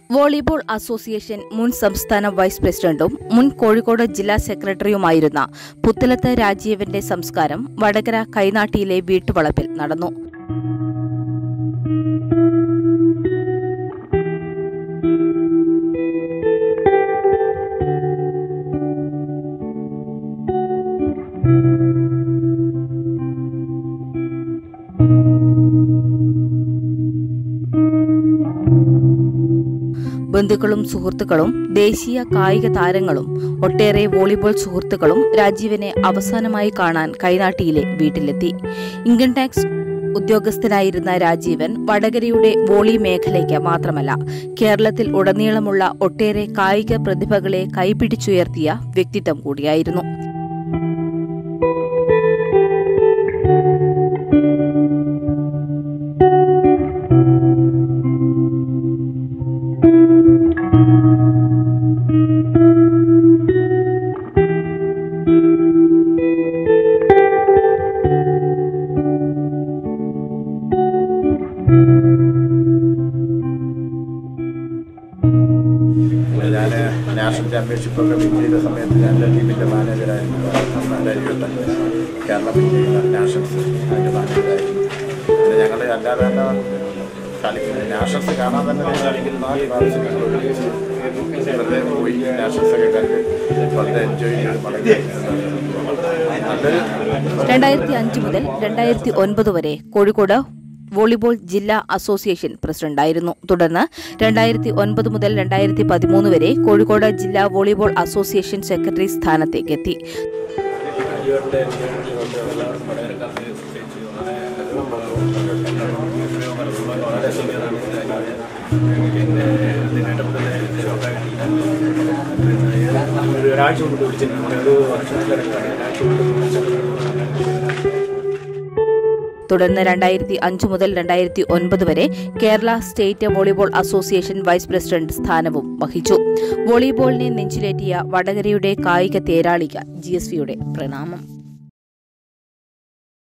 volleyball association മുൻ സംസ്ഥാന vice പ്രസിഡന്റും മുൻ കോഴിക്കോട് ജില്ലാ സെക്രട്ടറിയുമായിരുന്ന പുത്തലത്ത് രാജീവന്റെ സംസ്കാരം വടകര കൈനാട്ടിയിലെ വീട്ടുവളപ്പിൽ നടന്നു ബന്ധുക്കളും സുഹൃത്തുക്കളും ദേശീയ കായിക താരങ്ങളും ഒട്ടേറെ വോളിബോൾ സുഹൃത്തുക്കളും രാജീവനെ അവസാനമായി കാണാൻ കൈനാട്ടിയിലെ വീട്ടിലെത്തി ഇൻകം ടാക്സ് ഉദ്യോഗസ്ഥനായിരുന്ന രാജീവൻ വടകരയുടെ വോളി മേഖലയ്ക്ക് മാത്രമല്ല കേരളത്തിൽ ഉടനീളമുള്ള ഒട്ടേറെ കായിക പ്രതിഭകളെ കൈപിടിച്ചുയർത്തിയ വ്യക്തിത്വം കൂടിയായിരുന്നു ഞാൻ നാഷണൽ ചാമ്പ്യൻഷിപ്പൊക്കെ വിൻ ചെയ്ത സമയത്ത് ഞാൻ എൻ്റെ ടീമിൻ്റെ മാനേജറായിരുന്നു രണ്ടായിരത്തി കേരള വിൻ ചെയ്യുന്ന നാഷണൽസ് അതിൻ്റെ മാനേജറായിരുന്നു പിന്നെ ഞങ്ങൾ അല്ലാതെ തന്നെ കളിക്കുന്നത് നാഷണൽസ് കാണാൻ തന്നെ കളിക്കുന്ന നാല് പ്രാവശ്യം ഞങ്ങൾ ഒരുമിച്ച് വെറുതെ പോയി നാഷണൽസൊക്കെ കണ്ട് വളരെ എൻജോയ് ചെയ്ത് വളരെ നല്ലൊരു രണ്ടായിരത്തി അഞ്ച് മുതൽ രണ്ടായിരത്തി ഒൻപത് വരെ കോഴിക്കോട് വോളിബോൾ ജില്ലാ അസോസിയേഷൻ പ്രസിഡന്റായിരുന്നു തുടർന്ന് രണ്ടായിരത്തി ഒൻപത് മുതൽ രണ്ടായിരത്തി പതിമൂന്ന് വരെ കോഴിക്കോട് ജില്ലാ വോളിബോൾ അസോസിയേഷൻ സെക്രട്ടറി സ്ഥാനത്തേക്കെത്തി ഒരാഴ്ച കൊണ്ട് വിളിച്ചിട്ടുണ്ട് ഒരു വർഷത്തിലിറങ്ങി ഒരാഴ്ച കൊണ്ട് തുടർന്ന് രണ്ടായിരത്തി അഞ്ച് മുതൽ രണ്ടായിരത്തി ഒൻപത് വരെ Kerala state volleyball association vice president സ്ഥാനവും വഹിച്ചു വോളിബോളിനെ നെഞ്ചിലേറ്റിയ വടകരയുടെ കായിക തേരാളിക്ക് ജി എസ് വിയുടെ പ്രണാമം